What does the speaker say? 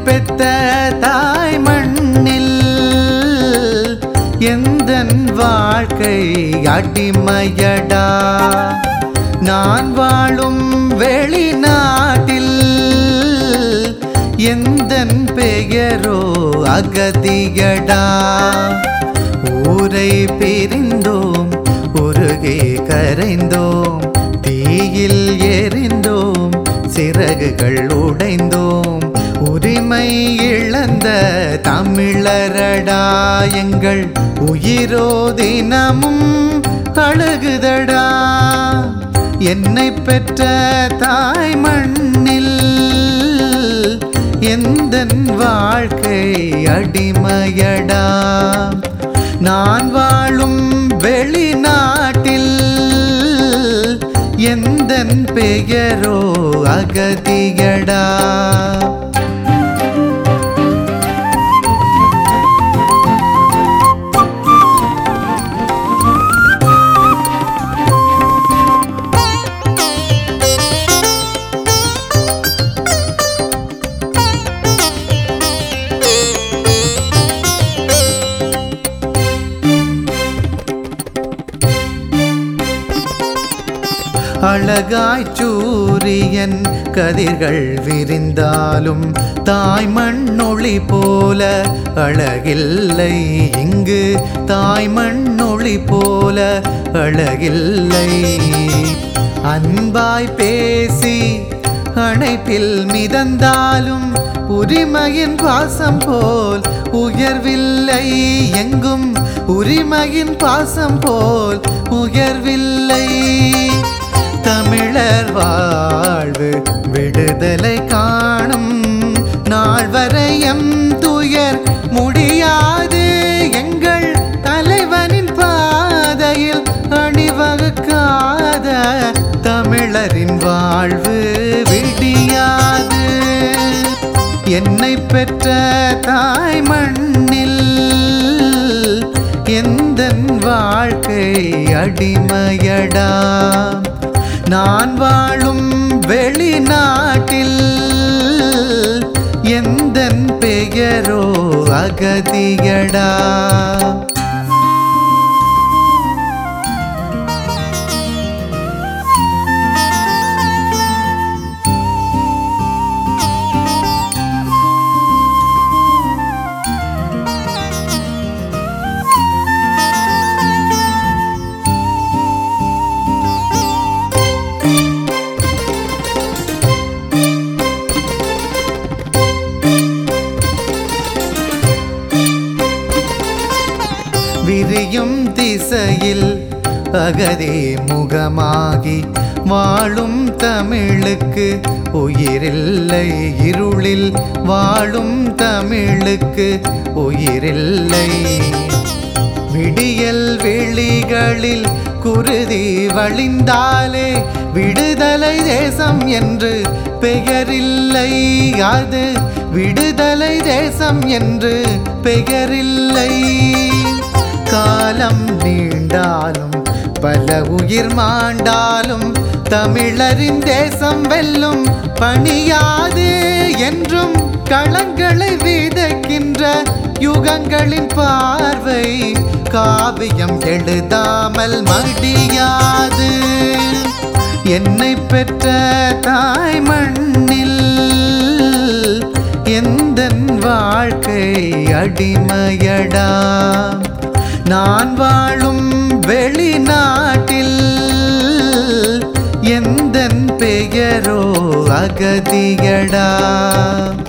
பெத்த தாய் மண்ணில் எந்தன் வாழ்க்கை அடிமையடா நான் வாழும் வெளிநாட்டில் எந்தன் பெயரோ அகதியடா ஊரை பிரிந்தோம் உருகே கரைந்தோம் தீயில் எரிந்தோம் சிறகுகள் உடைந்தோம் உரிமை இழந்த தமிழரடா எங்கள் உயிரோ தினமும் அழுகுதடா என்னை பெற்ற தாய் மண்ணில் எந்தன் வாழ்க்கை அடிமையடா நான் வாழும் வெளிநாட்டில் எந்தன் பெயரோ அகதியடா அழகாய் சூரியன் கதிர்கள் விரிந்தாலும் தாய் மண்ணொளி போல அழகில்லை இங்கு தாய் மண்ணொளி போல அழகில்லை அன்பாய் பேசி அணைப்பில் மிதந்தாலும் உரிமையின் பாசம் போல் உயர்வில்லை எங்கும் உரிமையின் பாசம் போல் உயர்வில்லை தமிழர் வாழ்வு விடுதலை காணும் நாள் வரையம் துயர் முடியாது எங்கள் தலைவனின் பாதையில் அணிவகுக்காத தமிழரின் வாழ்வு விடியாது என்னை பெற்ற தாய் மண்ணில் எந்தன் வாழ்க்கை அடிமையடா நான் வாழும் வெளிநாட்டில் எந்தன் பெயரோ அகதியடா விரியும் திசையில் அகதே முகமாகி வாழும் தமிழுக்கு உயிரில்லை இருளில் வாழும் தமிழுக்கு உயிரில்லை விடியல் வெளிகளில் குருதி வழிந்தாலே விடுதலை தேசம் என்று பெயரில்லை அது விடுதலை தேசம் என்று பெயரில்லை காலம் நீண்டாலும் பல உயிர் மாண்டாலும் தமிழரின் தேசம் வெல்லும் பணியாது என்றும் களங்களை விதைக்கின்ற யுகங்களின் பார்வை காவியம் எழுதாமல் மடியாது என்னை பெற்ற தாய் மண்ணில் எந்தன் வாழ்க்கை அடிமையடா நான் வாழும் வெளிநாட்டில் எந்தன் பெயரோ அகதியடா